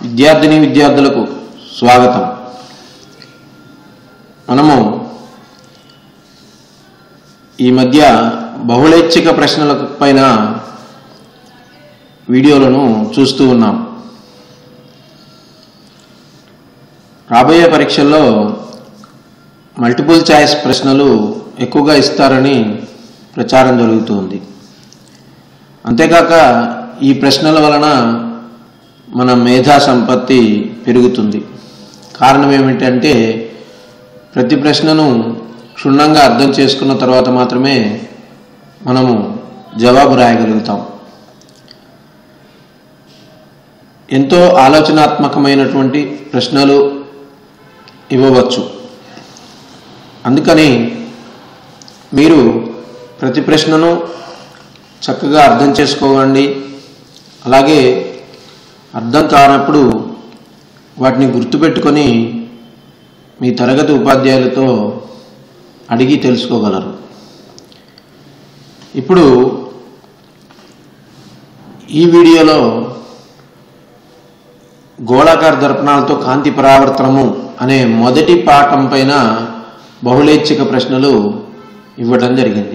విద్యార్థిని విద్యార్థులకు స్వాగతం మనము ఈ మధ్య బహుళైచ్ఛిక ప్రశ్నల పైన వీడియోలను చూస్తూ ఉన్నాం రాబోయే పరీక్షల్లో మల్టిపుల్ చాయిస్ ప్రశ్నలు ఎక్కువగా ఇస్తారని ప్రచారం జరుగుతుంది అంతేకాక ఈ ప్రశ్నల వలన మన మేధా సంపత్తి పెరుగుతుంది కారణం ఏమిటంటే ప్రతి ప్రశ్నను క్షుణ్ణంగా అర్థం చేసుకున్న తర్వాత మాత్రమే మనము జవాబు రాయగలుగుతాం ఎంతో ఆలోచనాత్మకమైనటువంటి ప్రశ్నలు ఇవ్వవచ్చు అందుకని మీరు ప్రతి ప్రశ్నను చక్కగా అర్థం చేసుకోవండి అలాగే అర్థం కానప్పుడు వాటిని గుర్తుపెట్టుకొని మీ తరగతి ఉపాధ్యాయులతో అడిగి తెలుసుకోగలరు ఇప్పుడు ఈ వీడియోలో గోళాకార దర్పణాలతో కాంతి పరావర్తనము అనే మొదటి పాఠం పైన బహుళైచ్ఛిక ప్రశ్నలు ఇవ్వడం జరిగింది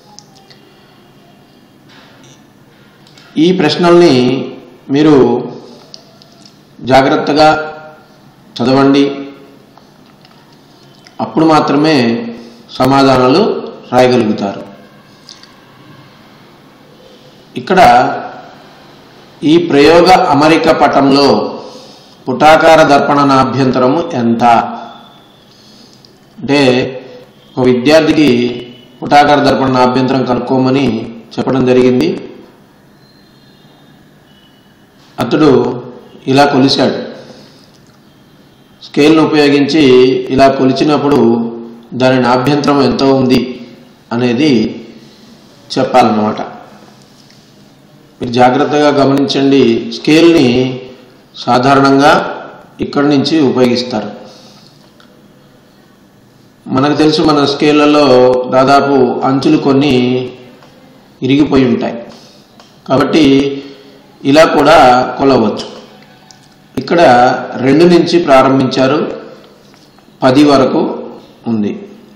ఈ ప్రశ్నల్ని మీరు జాగ్రత్తగా చదవండి అప్పుడు మాత్రమే సమాధానాలు రాయగలుగుతారు ఇక్కడ ఈ ప్రయోగ అమరిక పటంలో పుటాకార దర్పణ నాభ్యంతరము ఎంత అంటే ఒక విద్యార్థికి పుటాకార దర్పణ నాభ్యంతరం కనుక్కోమని చెప్పడం జరిగింది అతడు ఇలా కొలిశాడు స్కేల్ను ఉపయోగించి ఇలా కొలిచినప్పుడు దాని నాభ్యంతరం ఎంత ఉంది అనేది చెప్పాలన్నమాట మీరు జాగ్రత్తగా గమనించండి స్కేల్ని సాధారణంగా ఇక్కడి నుంచి ఉపయోగిస్తారు మనకు తెలుసు మన స్కేళ్లలో దాదాపు అంచులు కొన్ని ఇరిగిపోయి ఉంటాయి కాబట్టి ఇలా కూడా కొలవచ్చు ఇక్కడ రెండు నుంచి ప్రారంభించారు పది వరకు ఉంది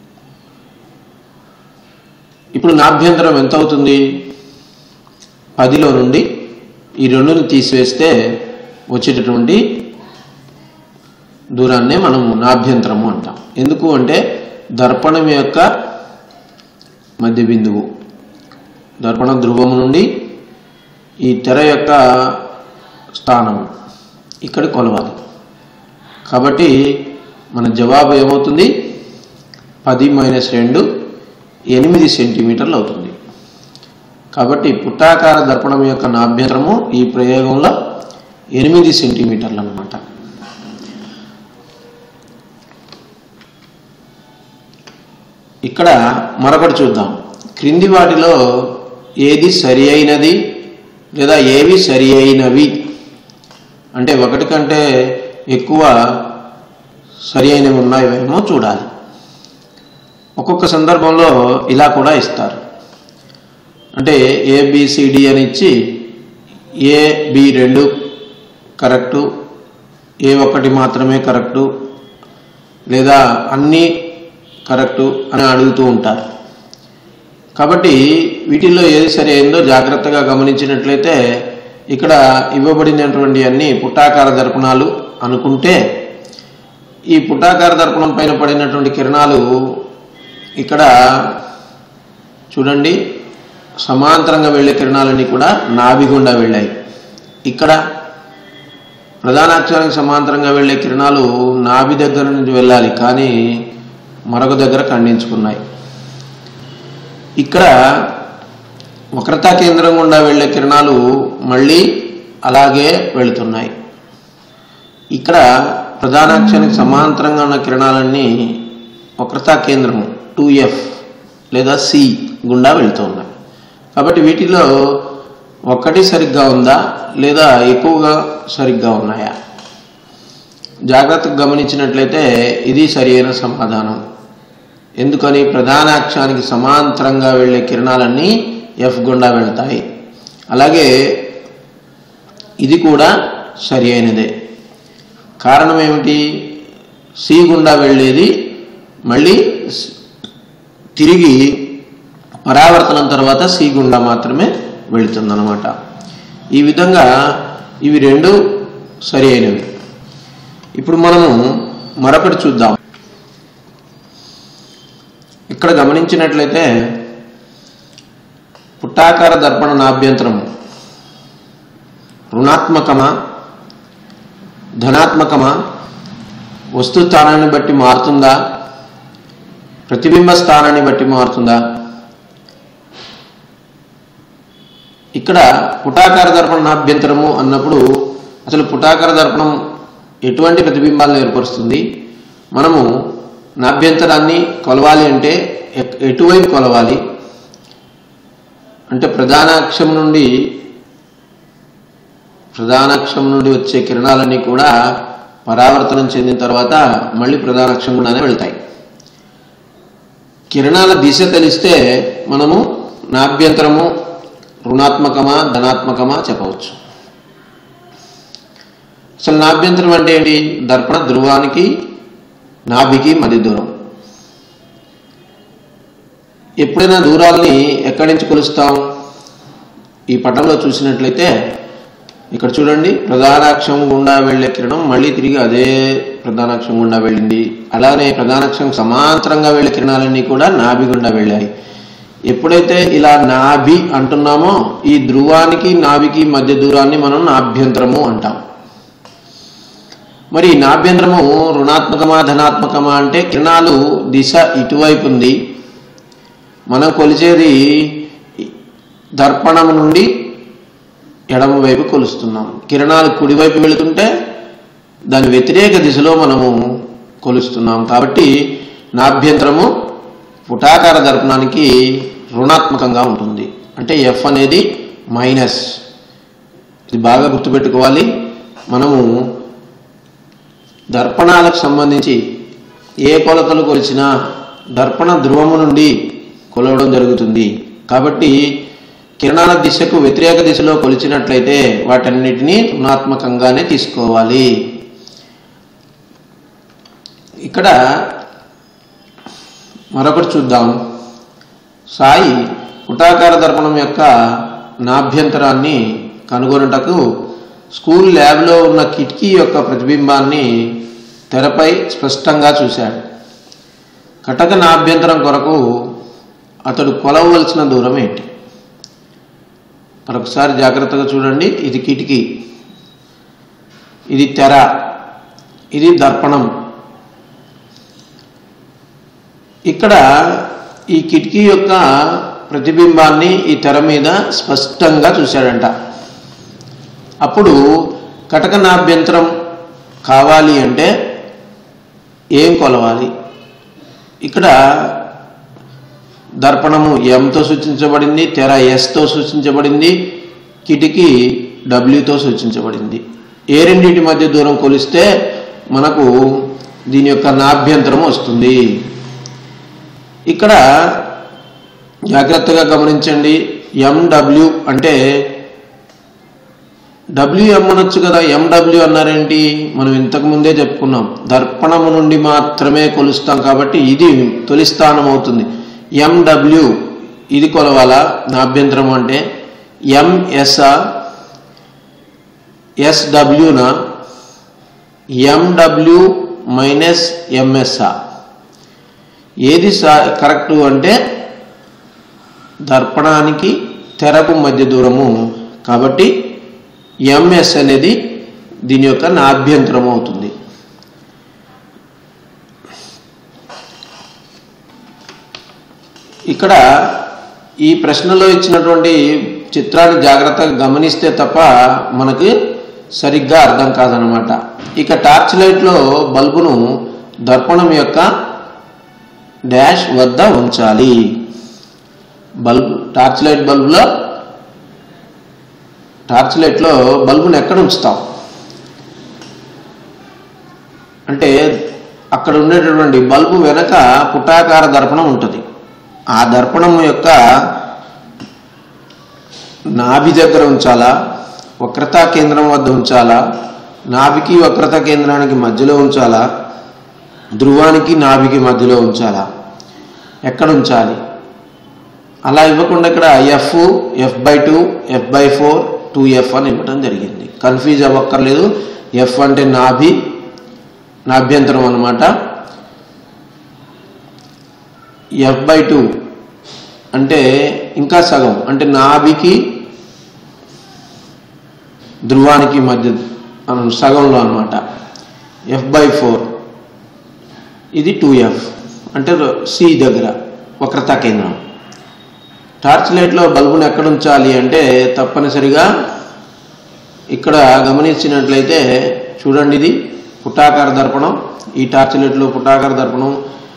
ఇప్పుడు నాభ్యంతరం ఎంత అవుతుంది పదిలో నుండి ఈ రెండుని తీసివేస్తే వచ్చేటటువంటి దూరాన్నే మనము నాభ్యంతరము అంటాం ఎందుకు అంటే దర్పణం యొక్క మధ్య బిందువు దర్పణ ధ్రువము నుండి ఈ తెర యొక్క స్థానం ఇక్కడ కొలవాలి కాబట్టి మన జవాబు ఏమవుతుంది పది మైనస్ రెండు ఎనిమిది సెంటీమీటర్లు అవుతుంది కాబట్టి పుట్టాకార దర్పణం యొక్క నాభ్యంతరము ఈ ప్రయోగంలో ఎనిమిది సెంటీమీటర్లు అనమాట ఇక్కడ మరొకటి చూద్దాం క్రింది వాటిలో ఏది సరి అయినది లేదా ఏవి సరి అయినవి అంటే ఒకటి కంటే ఎక్కువ సరి అయినవి ఉన్నాయేమో చూడాలి ఒక్కొక్క సందర్భంలో ఇలా కూడా ఇస్తారు అంటే ఏబిసిడి అని ఇచ్చి ఏ బి రెండు కరెక్టు ఏ ఒకటి మాత్రమే కరెక్టు లేదా అన్నీ కరెక్టు అని అడుగుతూ ఉంటారు కాబట్టి వీటిల్లో ఏది సరి అయిందో జాగ్రత్తగా గమనించినట్లయితే ఇక్కడ ఇవ్వబడినటువంటి అన్ని పుట్టాకార దర్పణాలు అనుకుంటే ఈ పుట్టాకార దర్పణం పైన పడినటువంటి కిరణాలు ఇక్కడ చూడండి సమాంతరంగా వెళ్ళే కిరణాలన్నీ కూడా నాభి గుండా వెళ్ళాయి ఇక్కడ ప్రధానాక్షరానికి సమాంతరంగా వెళ్ళే కిరణాలు నాభి దగ్గర నుంచి వెళ్ళాలి కానీ మరొక దగ్గర ఖండించుకున్నాయి ఇక్కడ వక్రతా కేంద్రం గుండా వెళ్ళే కిరణాలు మళ్ళీ అలాగే వెళుతున్నాయి ఇక్కడ ప్రధానాక్షరానికి సమాంతరంగా ఉన్న కిరణాలన్నీ వక్రతా కేంద్రము టూ ఎఫ్ లేదా సి గుండా వెళుతున్నాయి కాబట్టి వీటిలో ఒక్కటి సరిగ్గా ఉందా లేదా ఎక్కువగా సరిగ్గా ఉన్నాయా జాగ్రత్తగా గమనించినట్లయితే ఇది సరైన సమాధానం ఎందుకని ప్రధాన అక్షానికి సమాంతరంగా వెళ్ళే కిరణాలన్నీ ఎఫ్ గుండా వెళ్తాయి అలాగే ఇది కూడా సరి అయినదే కారణం ఏమిటి సి గుండా వెళ్ళేది మళ్ళీ స్- తిరిగి పరావర్తనం తర్వాత సి గుండా మాత్రమే వెళుతుందన్నమాట ఈ విధంగా ఇవి రెండు సరి అయినవి ఇప్పుడు మనము మరొకటి చూద్దాం ఇక్కడ గమనించినట్లయితే పుట్టాకార దర్పణ నాభ్యంతరం రుణాత్మకమా ధనాత్మకమా వస్తు స్థానాన్ని బట్టి మారుతుందా ప్రతిబింబ స్థానాన్ని బట్టి మారుతుందా ఇక్కడ పుటాకార దర్పణ నాభ్యంతరము అన్నప్పుడు అసలు పుటాకార దర్పణం ఎటువంటి ప్రతిబింబాలను ఏర్పరుస్తుంది మనము నాభ్యంతరాన్ని కొలవాలి అంటే ఎక్- ఎటువైపు కొలవాలి అంటే ప్రధాన అక్షం నుండి ప్రధాన అక్షం నుండి వచ్చే కిరణాలన్నీ కూడా పరావర్తనం చెందిన తర్వాత మళ్ళీ ప్రధాన అక్షం గుండానే వెళ్తాయి కిరణాల దిశ తెలిస్తే మనము నాభ్యంతరము రుణాత్మకమా ధనాత్మకమా చెప్పవచ్చు అసలు నాభ్యంతరం అంటే ఏంటి దర్పణ ధ్రువానికి నాభికి మధ్య దూరం ఎప్పుడైనా దూరాల్ని ఎక్కడి నుంచి కొలుస్తాం ఈ పటంలో చూసినట్లయితే ఇక్కడ చూడండి ప్రధానాక్షం గుండా వెళ్ళే కిరణం మళ్ళీ తిరిగి అదే ప్రధానాక్షం గుండా వెళ్ళింది అలానే ప్రధానాక్షం సమాంతరంగా వెళ్ళే కిరణాలన్నీ కూడా నాభి గుండా వెళ్ళాయి ఎప్పుడైతే ఇలా నాభి అంటున్నామో ఈ ధ్రువానికి నాభికి మధ్య దూరాన్ని మనం నాభ్యంతరము అంటాం మరి ఈ నాభ్యంతరము రుణాత్మకమా ధనాత్మకమా అంటే కిరణాలు దిశ ఇటువైపు ఉంది మనం కొలిచేది దర్పణం నుండి ఎడమ వైపు కొలుస్తున్నాం కిరణాలు కుడివైపు వెళుతుంటే దాని వ్యతిరేక దిశలో మనము కొలుస్తున్నాం కాబట్టి నాభ్యంతరము పుటాకార దర్పణానికి రుణాత్మకంగా ఉంటుంది అంటే ఎఫ్ అనేది మైనస్ ఇది బాగా గుర్తుపెట్టుకోవాలి మనము దర్పణాలకు సంబంధించి ఏ కొలతలు కొలిచినా దర్పణ ధ్రువము నుండి కొలవడం జరుగుతుంది కాబట్టి కిరణాల దిశకు వ్యతిరేక దిశలో కొలిచినట్లయితే వాటన్నిటినీ రుణాత్మకంగానే తీసుకోవాలి ఇక్కడ మరొకటి చూద్దాం సాయి పుటాకార దర్పణం యొక్క నాభ్యంతరాన్ని కనుగొనుటకు స్కూల్ ల్యాబ్లో ఉన్న కిటికీ యొక్క ప్రతిబింబాన్ని తెరపై స్పష్టంగా చూశాడు కటక నాభ్యంతరం కొరకు అతడు కొలవలసిన దూరం ఏంటి మరొకసారి జాగ్రత్తగా చూడండి ఇది కిటికీ ఇది తెర ఇది దర్పణం ఇక్కడ ఈ కిటికీ యొక్క ప్రతిబింబాన్ని ఈ తెర మీద స్పష్టంగా చూశాడంట అప్పుడు కటకనాభ్యంతరం కావాలి అంటే ఏం కొలవాలి ఇక్కడ దర్పణము ఎంతో సూచించబడింది తెర ఎస్తో సూచించబడింది కిటికీ డబ్ల్యూతో సూచించబడింది ఏ రెండింటి మధ్య దూరం కొలిస్తే మనకు దీని యొక్క నాభ్యంతరం వస్తుంది ఇక్కడ జాగ్రత్తగా గమనించండి ఎండబ్ల్యూ అంటే డబ్ల్యూఎం అనొచ్చు కదా ఎండబ్ల్యూ అన్నారేంటి మనం ఇంతకు ముందే చెప్పుకున్నాం దర్పణము నుండి మాత్రమే కొలుస్తాం కాబట్టి ఇది తొలి స్థానం అవుతుంది ఎండబ్ల్యూ ఇది కొలవాలా నాభ్యంతరం అంటే ఎంఎస్ఆ ఎస్డబ్ల్యూనా ఎండబ్ల్యూ మైనస్ ఎంఎస్ఆ ఏది సా- కరెక్టు అంటే దర్పణానికి తెరకు మధ్య దూరము కాబట్టి ఎంఎస్ అనేది దీని యొక్క నాభ్యంతరం అవుతుంది ఇక్కడ ఈ ప్రశ్నలో ఇచ్చినటువంటి చిత్రాన్ని జాగ్రత్తగా గమనిస్తే తప్ప మనకి సరిగ్గా అర్థం కాదనమాట ఇక టార్చ్ లైట్లో బల్బును దర్పణం యొక్క డాష్ వద్ద ఉంచాలి బల్బ్ టార్చ్ లైట్ బల్బులో టార్చ్ లైట్లో బల్బును ఎక్కడ ఉంచుతాం అంటే అక్కడ ఉండేటటువంటి బల్బు వెనక పుటాకార దర్పణం ఉంటుంది ఆ దర్పణం యొక్క నాభి దగ్గర ఉంచాలా వక్రతా కేంద్రం వద్ద ఉంచాలా నాభికి వక్రత కేంద్రానికి మధ్యలో ఉంచాలా ధ్రువానికి నాభికి మధ్యలో ఉంచాలా ఎక్కడ ఉంచాలి అలా ఇవ్వకుండా ఇక్కడ F F by two F by four two F అని ఇవ్వడం జరిగింది కన్ఫ్యూజ్ అవ్వక్కర్లేదు ఎఫ్ అంటే నాభి నాభ్యంతరం అనమాట ఎఫ్ బై టూ అంటే ఇంకా సగం అంటే నాభికి ధ్రువానికి మధ్య మనం సగంలో అనమాట ఎఫ్ బై ఫోర్ ఇది టూ ఎఫ్ అంటే సి దగ్గర వక్రతా కేంద్రం టార్చ్ లైట్లో బల్బును ఎక్కడ ఉంచాలి అంటే తప్పనిసరిగా ఇక్కడ గమనించినట్లయితే చూడండి ఇది పుటాకార దర్పణం ఈ టార్చ్ లైట్లో పుటాకార దర్పణం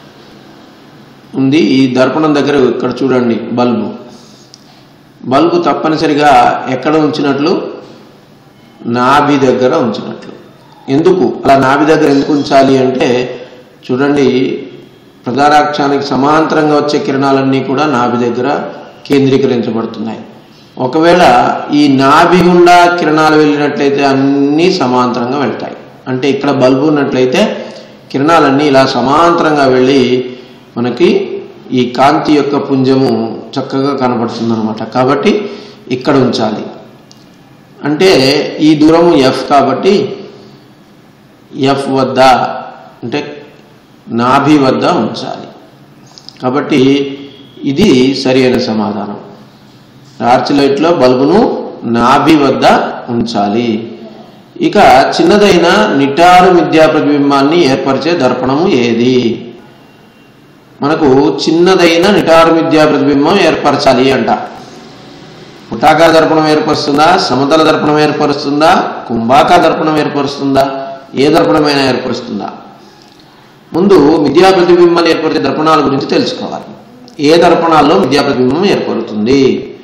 ఉంది ఈ దర్పణం దగ్గర ఇక్కడ చూడండి బల్బు బల్బు తప్పనిసరిగా ఎక్కడ ఉంచినట్లు నాభి దగ్గర ఉంచినట్లు ఎందుకు అలా నాభి దగ్గర ఎందుకు ఉంచాలి అంటే చూడండి ప్రధానాక్షానికి సమాంతరంగా వచ్చే కిరణాలన్నీ కూడా నాభి దగ్గర కేంద్రీకరించబడుతున్నాయి ఒకవేళ ఈ నాభి గుండా కిరణాలు వెళ్ళినట్లయితే అన్నీ సమాంతరంగా వెళ్తాయి అంటే ఇక్కడ బల్బు ఉన్నట్లయితే కిరణాలన్నీ ఇలా సమాంతరంగా వెళ్ళి మనకి ఈ కాంతి యొక్క పుంజము చక్కగా కనబడుతుంది అనమాట కాబట్టి ఇక్కడ ఉంచాలి అంటే ఈ దూరము ఎఫ్ కాబట్టి ఎఫ్ వద్ద అంటే నాభి వద్ద ఉంచాలి కాబట్టి ఇది సరి అయిన సమాధానం టార్చ్ లైట్లో బల్బును నాభి వద్ద ఉంచాలి ఇక చిన్నదైన నిటారు మిథ్యా ప్రతిబింబాన్ని ఏర్పరిచే దర్పణము ఏది మనకు చిన్నదైన నిటారు మిథ్యా ప్రతిబింబం ఏర్పరచాలి అంట పుటాకార దర్పణం ఏర్పరుస్తుందా సమతల దర్పణం ఏర్పరుస్తుందా కుంభాకార దర్పణం ఏర్పరుస్తుందా ఏ దర్పణమైనా ఏర్పరుస్తుందా ముందు మిథ్యా ప్రతిబింబాన్ని ఏర్పరిచే దర్పణాల గురించి తెలుసుకోవాలి ఏ దర్పణాల్లో మిథ్యా ప్రతిబింబం ఏర్పడుతుంది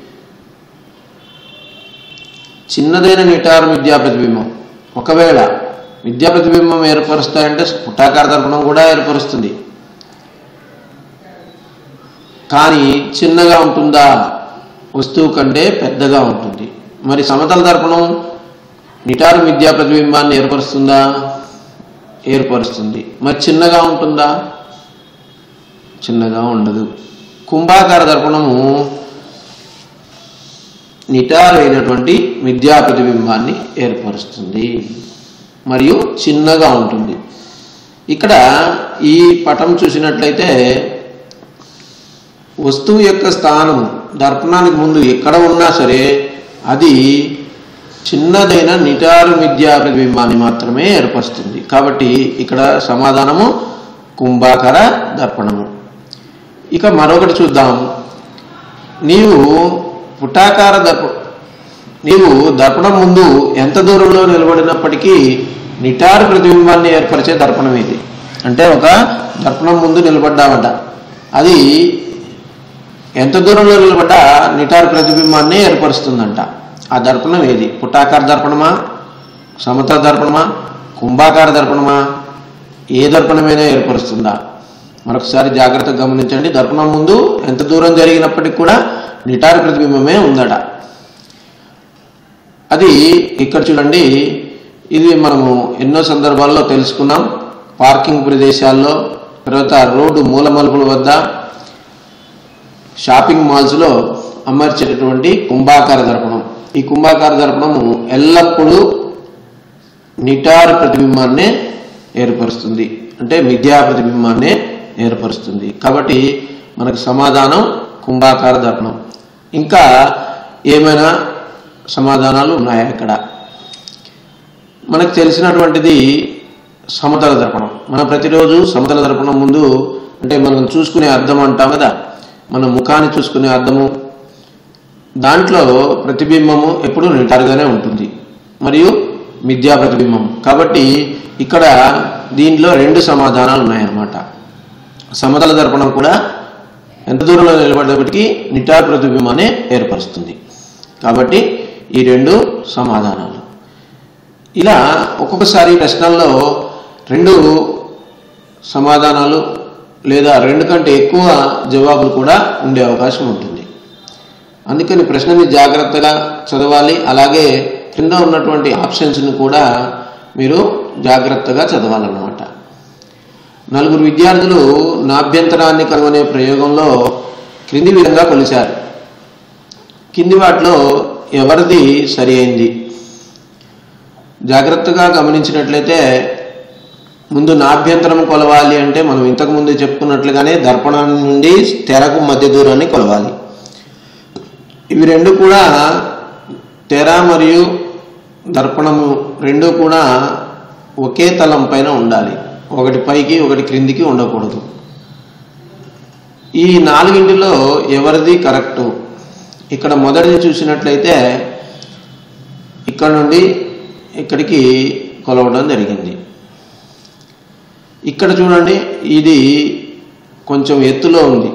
చిన్నదైన నిటారు మిథ్యా ప్రతిబింబం ఒకవేళ మిథ్యా ప్రతిబింబం ఏర్పరుస్తాయంటే పుటాకార దర్పణం కూడా ఏర్పరుస్తుంది కానీ చిన్నగా ఉంటుందా వస్తువు కంటే పెద్దగా ఉంటుంది మరి సమతల దర్పణం నిటారు మిథ్యా ప్రతిబింబాన్ని ఏర్పరుస్తుందా ఏర్పరుస్తుంది మరి చిన్నగా ఉంటుందా చిన్నగా ఉండదు కుంభాకార దర్పణము నిటారైనటువంటి మిథ్యా ప్రతిబింబాన్ని ఏర్పరుస్తుంది మరియు చిన్నగా ఉంటుంది ఇక్కడ ఈ పటం చూసినట్లయితే వస్తువు యొక్క స్థానం దర్పణానికి ముందు ఎక్కడ ఉన్నా సరే అది చిన్నదైన నిటారు మిథ్యా ప్రతిబింబాన్ని మాత్రమే ఏర్పరుస్తుంది కాబట్టి ఇక్కడ సమాధానము కుంభాకార దర్పణము ఇక మరొకటి చూద్దాం నీవు పుటాకార దర్ప నీవు దర్పణం ముందు ఎంత దూరంలో నిలబడినప్పటికీ నిటారు ప్రతిబింబాన్ని ఏర్పరిచే దర్పణం ఇది అంటే ఒక దర్పణం ముందు నిలబడ్డామట అది ఎంత దూరంలో నిలబడ్డా నిటారు ప్రతిబింబాన్ని ఏర్పరుస్తుందంట ఆ దర్పణం ఏది పుటాకార దర్పణమా సమతల దర్పణమా కుంభాకార దర్పణమా ఏ దర్పణమైనా ఏర్పరుస్తుందా మరొకసారి జాగ్రత్తగా గమనించండి దర్పణం ముందు ఎంత దూరం జరిగినప్పటికీ కూడా నిటారు ప్రతిబింబమే ఉందట అది ఇక్కడ చూడండి ఇది మనము ఎన్నో సందర్భాల్లో తెలుసుకున్నాం పార్కింగ్ ప్రదేశాల్లో తర్వాత రోడ్డు మూల మలుపుల వద్ద షాపింగ్ మాల్స్లో అమర్చేటటువంటి కుంభాకార దర్పణం ఈ కుంభాకార దర్పణము ఎల్లప్పుడూ నిటారు ప్రతిబింబాన్నే ఏర్పరుస్తుంది అంటే మిథ్యా ప్రతిబింబాన్నే ఏర్పరుస్తుంది కాబట్టి మనకు సమాధానం కుంభాకార దర్పణం ఇంకా ఏమైనా సమాధానాలు ఉన్నాయా ఇక్కడ మనకు తెలిసినటువంటిది సమతల దర్పణం మనం ప్రతిరోజు సమతల దర్పణం ముందు అంటే మనం చూసుకునే అర్థం అంటాం కదా మన ముఖాన్ని చూసుకునే అర్థము దాంట్లో ప్రతిబింబము ఎప్పుడు నిటారుగానే ఉంటుంది మరియు మిథ్యా ప్రతిబింబం కాబట్టి ఇక్కడ దీనిలో రెండు సమాధానాలు ఉన్నాయన్నమాట సమతల దర్పణం కూడా ఎంత దూరంలో నిలబడినప్పటికీ నిటారు ప్రతిబింబాన్ని ఏర్పరుస్తుంది కాబట్టి ఈ రెండు సమాధానాలు ఇలా ఒక్కొక్కసారి ప్రశ్నల్లో రెండు సమాధానాలు లేదా రెండు కంటే ఎక్కువ జవాబులు కూడా ఉండే అవకాశం ఉంటుంది అందుకని ప్రశ్నని జాగ్రత్తగా చదవాలి అలాగే కింద ఉన్నటువంటి ఆప్షన్స్ని కూడా మీరు జాగ్రత్తగా చదవాలన్నమాట నలుగురు విద్యార్థులు నాభ్యంతరాన్ని కనుగొనే ప్రయోగంలో క్రింది విధంగా కొలిచారు కింది వాటిలో ఎవరిది సరి అయింది జాగ్రత్తగా గమనించినట్లయితే ముందు నాభ్యంతరం కొలవాలి అంటే మనం ఇంతకు ముందు చెప్పుకున్నట్లుగానే దర్పణం నుండి తెరకు మధ్య దూరాన్ని కొలవాలి ఇవి రెండు కూడా తెర మరియు దర్పణము రెండు కూడా ఒకే తలం పైన ఉండాలి ఒకటి పైకి ఒకటి క్రిందికి ఉండకూడదు ఈ నాలుగింటిలో ఎవరిది కరెక్టు ఇక్కడ మొదటిది చూసినట్లయితే ఇక్కడ నుండి ఇక్కడికి కొలవడం జరిగింది ఇక్కడ చూడండి ఇది కొంచెం ఎత్తులో ఉంది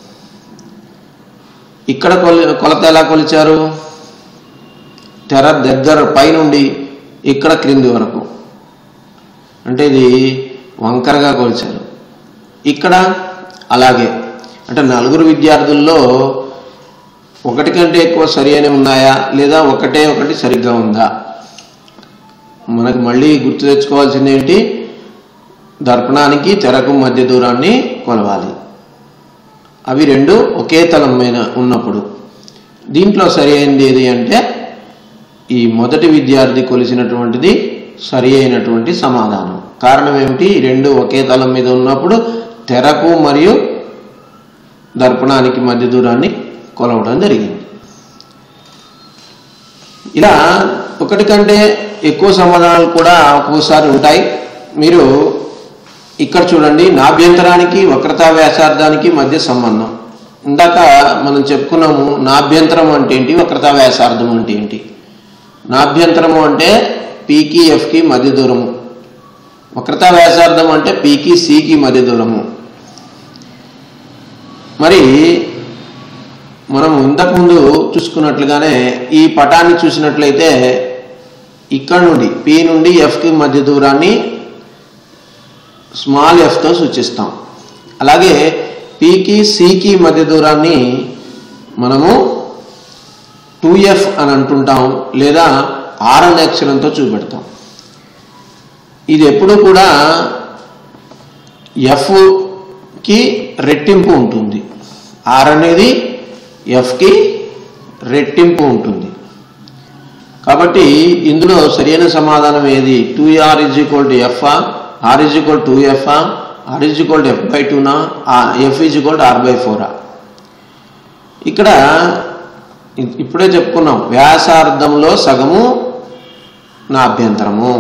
ఇక్కడ కొల కొలత ఎలా కొలిచారు తెర దగ్గర పైనుండి ఇక్కడ క్రింది వరకు అంటే ఇది వంకరగా కొలిచారు ఇక్కడ అలాగే అంటే నలుగురు విద్యార్థుల్లో ఒకటి కంటే ఎక్కువ సరి అయినవి ఉన్నాయా లేదా ఒకటే ఒకటి సరిగ్గా ఉందా మనకు మళ్ళీ గుర్తు తెచ్చుకోవాల్సింది ఏంటి దర్పణానికి తెరకు మధ్య దూరాన్ని కొలవాలి అవి రెండు ఒకే తలం మీద ఉన్నప్పుడు దీంట్లో సరి అయింది ఏది అంటే ఈ మొదటి విద్యార్థి కొలిసినటువంటిది సరి అయినటువంటి సమాధానం కారణం ఏమిటి ఈ రెండు ఒకే తలం మీద ఉన్నప్పుడు తెరకు మరియు దర్పణానికి మధ్య దూరాన్ని కొలవడం జరిగింది ఇలా ఒకటి కంటే ఎక్కువ సమాధానాలు కూడా ఒక్కోసారి ఉంటాయి మీరు ఇక్కడ చూడండి నాభ్యంతరానికి వక్రతా వ్యాసార్థానికి మధ్య సంబంధం ఇందాక మనం చెప్పుకున్నాము నాభ్యంతరం అంటే ఏంటి వక్రతా వ్యాసార్థం అంటే ఏంటి నాభ్యంతరము అంటే పీకి ఎఫ్కి మధ్య దూరము వక్రతా వ్యాసార్థం అంటే పీకి సికి మధ్య దూరము మరి మనం ఇంతకుముందు చూసుకున్నట్లుగానే ఈ పటాన్ని చూసినట్లయితే ఇక్కడ నుండి పి నుండి ఎఫ్కి మధ్య దూరాన్ని స్మాల్ ఎఫ్తో సూచిస్తాం అలాగే పికి సికి మధ్య దూరాన్ని మనము టూ ఎఫ్ అని అంటుంటాం లేదా ఆర్ అనే అక్షరంతో చూపెడతాం ఇది ఎప్పుడు కూడా ఎఫ్కి రెట్టింపు ఉంటుంది ఆర్ అనేది ఎఫ్కి రెట్టింపు ఉంటుంది కాబట్టి ఇందులో సరైన సమాధానం ఏది two R is equal to F R is equal to F R is equal to F by టూనా F is equal to R by ఫోరా ఇక్కడ ఇ- ఇప్పుడే చెప్పుకున్నాం వ్యాసార్థంలో సగము నా అభ్యంతరము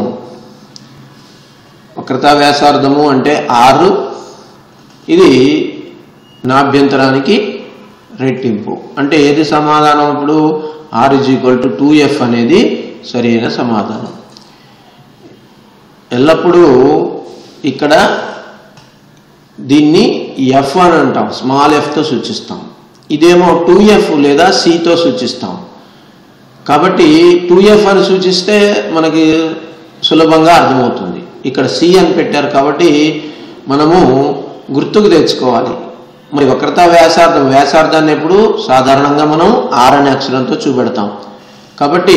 వక్రతా వ్యాసార్థము అంటే ఆరు ఇది నా అభ్యంతరానికి రెట్టింపు అంటే ఏది సమాధానం ఇప్పుడు R is equal to two F అనేది సరైన సమాధానం ఎల్లప్పుడూ ఇక్కడ దీన్ని ఎఫ్ అని అంటాం స్మాల్ ఎఫ్తో సూచిస్తాం ఇదేమో టూ ఎఫ్ లేదా సితో సూచిస్తాం కాబట్టి టూ ఎఫ్ అని సూచిస్తే మనకి సులభంగా అర్థమవుతుంది ఇక్కడ సి అని పెట్టారు కాబట్టి మనము గుర్తుకు తెచ్చుకోవాలి మరి వక్రతా వ్యాసార్థం వ్యాసార్థాన్ని ఎప్పుడు సాధారణంగా మనం ఆర్ అనే అక్షరంతో చూపెడతాం కాబట్టి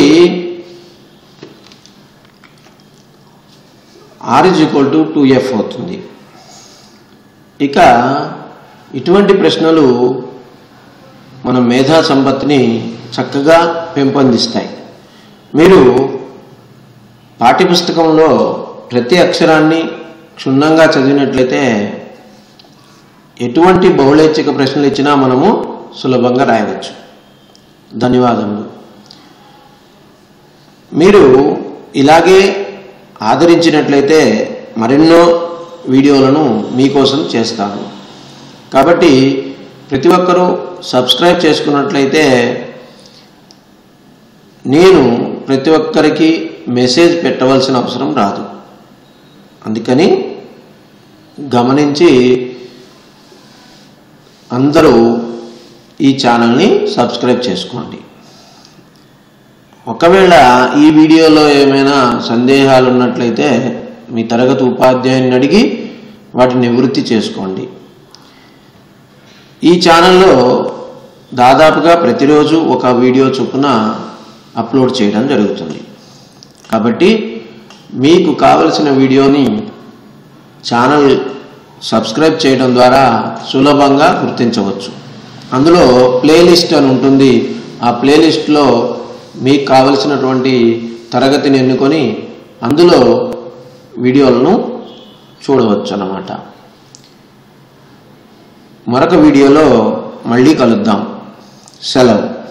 R is equal to two F అవుతుంది ఇక ఇటువంటి ప్రశ్నలు మన మేధా సంపత్తిని చక్కగా పెంపొందిస్తాయి మీరు పాఠ్యపుస్తకంలో ప్రతి అక్షరాన్ని క్షుణ్ణంగా చదివినట్లయితే ఎటువంటి బహుళైచ్ఛిక ప్రశ్నలు ఇచ్చినా మనము సులభంగా రాయవచ్చు ధన్యవాదములు మీరు ఇలాగే ఆదరించినట్లయితే మరెన్నో వీడియోలను మీకోసం చేస్తాను కాబట్టి ప్రతి ఒక్కరూ సబ్స్క్రైబ్ చేసుకున్నట్లయితే నేను ప్రతి ఒక్కరికి మెసేజ్ పెట్టవలసిన అవసరం రాదు అందుకని గమనించి అందరూ ఈ ఛానల్ని సబ్స్క్రైబ్ చేసుకోండి ఒకవేళ ఈ వీడియోలో ఏమైనా సందేహాలు ఉన్నట్లయితే మీ తరగతి ఉపాధ్యాయుని అడిగి వాటిని నివృత్తి చేసుకోండి ఈ ఛానల్లో దాదాపుగా ప్రతిరోజు ఒక వీడియో చొప్పున అప్లోడ్ చేయడం జరుగుతుంది కాబట్టి మీకు కావలసిన వీడియోని ఛానల్ సబ్స్క్రైబ్ చేయడం ద్వారా సులభంగా గుర్తించవచ్చు అందులో ప్లేలిస్ట్ అని ఉంటుంది ఆ ప్లేలిస్ట్లో మీకు కావలసినటువంటి తరగతిని ఎన్నుకొని అందులో వీడియోలను చూడవచ్చు అన్నమాట మరొక వీడియోలో మళ్ళీ కలుద్దాం సెలవు